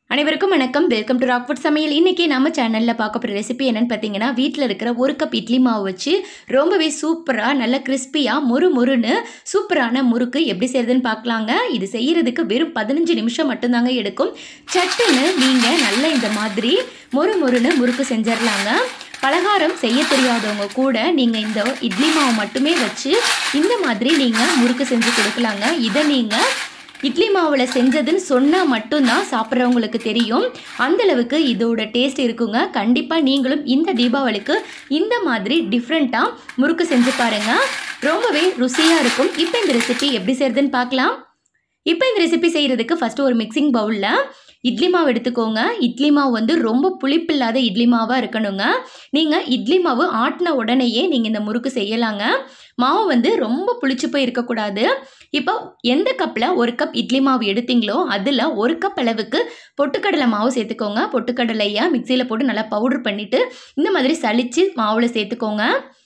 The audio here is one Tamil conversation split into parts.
அனைவருக்கும் வணக்கம் வெல்கம் டு ராக்ஃபுட் சமையல் இன்றைக்கி நம்ம சேனலில் பார்க்க போகிற ரெசிபி என்னென்னு பார்த்தீங்கன்னா வீட்டில் இருக்கிற ஒரு கப் இட்லி மாவு வச்சு ரொம்பவே சூப்பராக நல்ல கிறிஸ்பியாக மொறு மொறுன்னு சூப்பரான முறுக்கு எப்படி செய்கிறதுன்னு பார்க்கலாங்க இது செய்கிறதுக்கு வெறும் பதினஞ்சு நிமிஷம் மட்டும்தாங்க எடுக்கும் சட்டுன்னு நீங்கள் நல்ல இந்த மாதிரி மொறு மொறுன்னு முறுக்கு செஞ்சிடலாங்க பலகாரம் செய்ய தெரியாதவங்க கூட நீங்கள் இந்த இட்லி மாவு மட்டுமே வச்சு இந்த மாதிரி நீங்கள் முறுக்கு செஞ்சு கொடுக்கலாங்க இதை நீங்கள் இட்லி மாவில் செஞ்சதுன்னு சொன்னால் மட்டும்தான் சாப்பிட்றவங்களுக்கு தெரியும் அந்த அளவுக்கு இதோட டேஸ்ட் இருக்குங்க கண்டிப்பாக நீங்களும் இந்த தீபாவளிக்கு இந்த மாதிரி டிஃப்ரெண்ட்டாக முறுக்கு செஞ்சு பாருங்க ரொம்பவே ருசியாக இருக்கும் இப்போ இந்த ரெசிபி எப்படி செய்யறதுன்னு பார்க்கலாம் இப்போ இந்த ரெசிபி செய்கிறதுக்கு ஃபஸ்ட்டு ஒரு மிக்சிங் பவுலில் இட்லி மாவு எடுத்துக்கோங்க இட்லி மாவு வந்து ரொம்ப புளிப்பில்லாத இட்லி மாவாக இருக்கணுங்க நீங்கள் இட்லி மாவு ஆட்டின உடனேயே நீங்கள் இந்த முறுக்கு செய்யலாங்க மாவு வந்து ரொம்ப புளிச்சு போய் இருக்கக்கூடாது இப்போ எந்த கப்பில் ஒரு கப் இட்லி மாவு எடுத்தீங்களோ அதில் ஒரு கப் அளவுக்கு பொட்டுக்கடலை மாவு சேர்த்துக்கோங்க பொட்டுக்கடலையை மிக்சியில் போட்டு நல்லா பவுடர் பண்ணிவிட்டு இந்த மாதிரி சலிச்சு மாவில் சேர்த்துக்கோங்க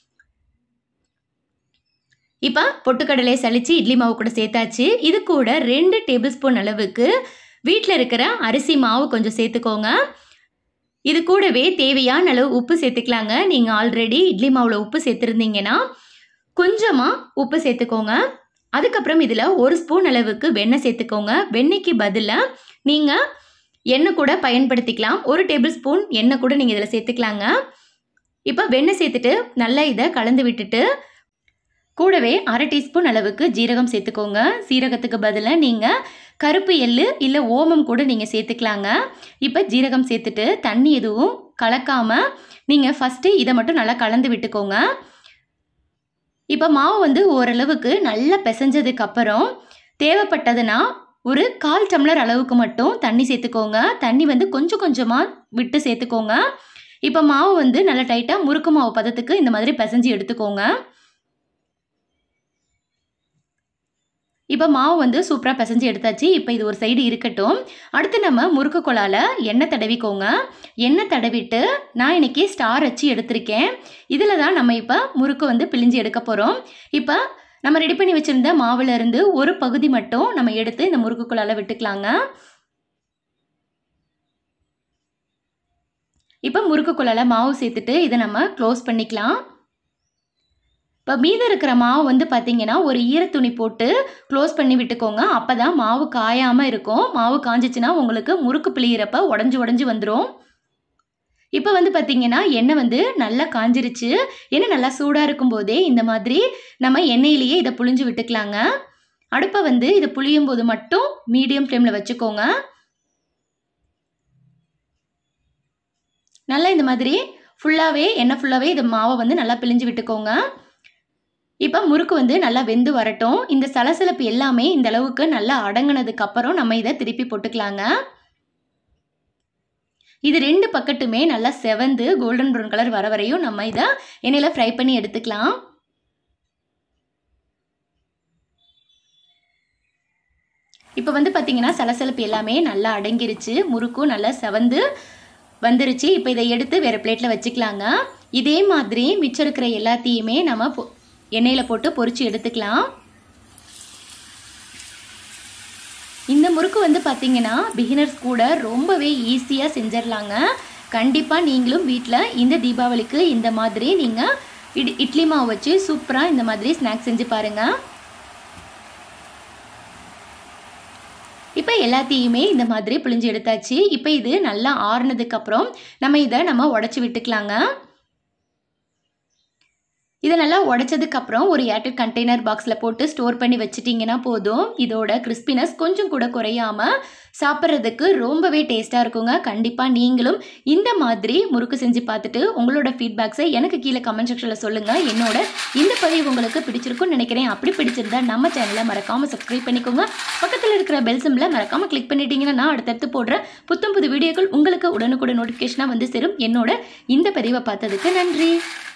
இப்போ பொட்டுக்கடலையை சலிச்சு இட்லி மாவு கூட சேர்த்தாச்சு இது கூட ரெண்டு டேபிள் ஸ்பூன் அளவுக்கு வீட்டில் இருக்கிற அரிசி மாவு கொஞ்சம் சேர்த்துக்கோங்க இது கூடவே தேவையான அளவு உப்பு சேர்த்துக்கலாங்க நீங்கள் ஆல்ரெடி இட்லி மாவில் உப்பு சேர்த்துருந்தீங்கன்னா கொஞ்சமாக உப்பு சேர்த்துக்கோங்க அதுக்கப்புறம் இதில் ஒரு ஸ்பூன் அளவுக்கு வெண்ணெய் சேர்த்துக்கோங்க வெண்ணெய்க்கு பதிலாக நீங்கள் எண்ணெய் கூட பயன்படுத்திக்கலாம் ஒரு டேபிள் ஸ்பூன் எண்ணெய் கூட நீங்கள் இதில் சேர்த்துக்கலாங்க இப்போ வெண்ணெய் சேர்த்துட்டு நல்லா இதை கலந்து விட்டுட்டு கூடவே அரை டீஸ்பூன் அளவுக்கு ஜீரகம் சேர்த்துக்கோங்க சீரகத்துக்கு பதிலாக நீங்கள் கருப்பு எள்ளு இல்லை ஓமம் கூட நீங்கள் சேர்த்துக்கலாங்க இப்போ ஜீரகம் சேர்த்துட்டு தண்ணி எதுவும் கலக்காமல் நீங்கள் ஃபஸ்ட்டு இதை மட்டும் நல்லா கலந்து விட்டுக்கோங்க இப்போ மாவு வந்து ஓரளவுக்கு நல்லா பிசைஞ்சதுக்கு அப்புறம் தேவைப்பட்டதுன்னா ஒரு கால் டம்ளர் அளவுக்கு மட்டும் தண்ணி சேர்த்துக்கோங்க தண்ணி வந்து கொஞ்சம் கொஞ்சமாக விட்டு சேர்த்துக்கோங்க இப்போ மாவு வந்து நல்லா டைட்டாக முறுக்கு மாவு பதத்துக்கு இந்த மாதிரி பிசைஞ்சு எடுத்துக்கோங்க இப்போ மாவு வந்து சூப்பராக பிசைஞ்சு எடுத்தாச்சு இப்போ இது ஒரு சைடு இருக்கட்டும் அடுத்து நம்ம முறுக்கு குழால எண்ணெய் தடவிக்கோங்க எண்ணெய் தடவிட்டு நான் இன்றைக்கி ஸ்டார் வச்சு எடுத்திருக்கேன் இதில் தான் நம்ம இப்போ முறுக்கு வந்து பிழிஞ்சு எடுக்க போகிறோம் இப்போ நம்ம ரெடி பண்ணி வச்சுருந்த மாவுலேருந்து ஒரு பகுதி மட்டும் நம்ம எடுத்து இந்த முறுக்கு குழால விட்டுக்கலாங்க இப்போ முறுக்கு குழால மாவு சேர்த்துட்டு இதை நம்ம க்ளோஸ் பண்ணிக்கலாம் இப்போ மீதம் இருக்கிற மாவு வந்து பார்த்திங்கன்னா ஒரு ஈரத்துணி போட்டு க்ளோஸ் பண்ணி விட்டுக்கோங்க அப்போ தான் மாவு காயாமல் இருக்கும் மாவு காஞ்சிச்சுன்னா உங்களுக்கு முறுக்கு பிழியிறப்ப உடஞ்சி உடஞ்சி வந்துடும் இப்போ வந்து பார்த்திங்கன்னா எண்ணெய் வந்து நல்லா காஞ்சிருச்சு எண்ணெய் நல்லா சூடாக இருக்கும்போதே இந்த மாதிரி நம்ம எண்ணெயிலேயே இதை புழிஞ்சு விட்டுக்கலாங்க அடுப்பை வந்து இதை புளியும் போது மட்டும் மீடியம் ஃப்ளேமில் வச்சுக்கோங்க நல்லா இந்த மாதிரி ஃபுல்லாகவே எண்ணெய் ஃபுல்லாகவே இது மாவை வந்து நல்லா பிழிஞ்சு விட்டுக்கோங்க இப்போ முறுக்கு வந்து நல்லா வெந்து வரட்டும் இந்த சலசலப்பு எல்லாமே இந்த அளவுக்கு நல்லா அடங்கினதுக்கு அப்புறம் நம்ம இதை திருப்பி போட்டுக்கலாங்க இது ரெண்டு பக்கட்டுமே நல்லா செவந்து கோல்டன் ப்ரௌன் கலர் வர வரையும் நம்ம இதை எண்ணெயில் ஃப்ரை பண்ணி எடுத்துக்கலாம் இப்போ வந்து பார்த்திங்கன்னா சலசலப்பு எல்லாமே நல்லா அடங்கிருச்சு முறுக்கும் நல்லா செவந்து வந்துருச்சு இப்போ இதை எடுத்து வேறு பிளேட்டில் வச்சுக்கலாங்க இதே மாதிரி மிச்சம் இருக்கிற எல்லாத்தையுமே நம்ம எண்ணெயில் போட்டு பொரித்து எடுத்துக்கலாம் இந்த முறுக்கு வந்து பார்த்திங்கன்னா பிகினர்ஸ் கூட ரொம்பவே ஈஸியாக செஞ்சிடலாங்க கண்டிப்பாக நீங்களும் வீட்டில் இந்த தீபாவளிக்கு இந்த மாதிரி நீங்கள் இட் இட்லி மாவு வச்சு சூப்பராக இந்த மாதிரி ஸ்நாக்ஸ் செஞ்சு பாருங்கள் இப்போ எல்லாத்தையுமே இந்த மாதிரி பிழிஞ்சு எடுத்தாச்சு இப்போ இது நல்லா ஆறுனதுக்கப்புறம் நம்ம இதை நம்ம உடச்சி விட்டுக்கலாங்க இதை நல்லா உடச்சதுக்கப்புறம் ஒரு ஏர்டெல் கண்டெய்னர் பாக்ஸில் போட்டு ஸ்டோர் பண்ணி வச்சிட்டிங்கன்னா போதும் இதோட கிறிஸ்பினஸ் கொஞ்சம் கூட குறையாமல் சாப்பிட்றதுக்கு ரொம்பவே டேஸ்ட்டாக இருக்குங்க கண்டிப்பாக நீங்களும் இந்த மாதிரி முறுக்கு செஞ்சு பார்த்துட்டு உங்களோட ஃபீட்பேக்ஸை எனக்கு கீழே கமெண்ட் செக்ஷனில் சொல்லுங்கள் என்னோட இந்த பதிவு உங்களுக்கு பிடிச்சிருக்கும்னு நினைக்கிறேன் அப்படி பிடிச்சிருந்தா நம்ம சேனலை மறக்காமல் சப்ஸ்கிரைப் பண்ணிக்கோங்க பக்கத்தில் இருக்கிற பெல் சிம்மில் மறக்காமல் கிளிக் பண்ணிட்டீங்கன்னா நான் அடுத்தடுத்து போடுற புத்தம் புது வீடியோக்கள் உங்களுக்கு உடனுக்குடன் நோட்டிஃபிகேஷனாக வந்து சேரும் என்னோட இந்த பதிவை பார்த்ததுக்கு நன்றி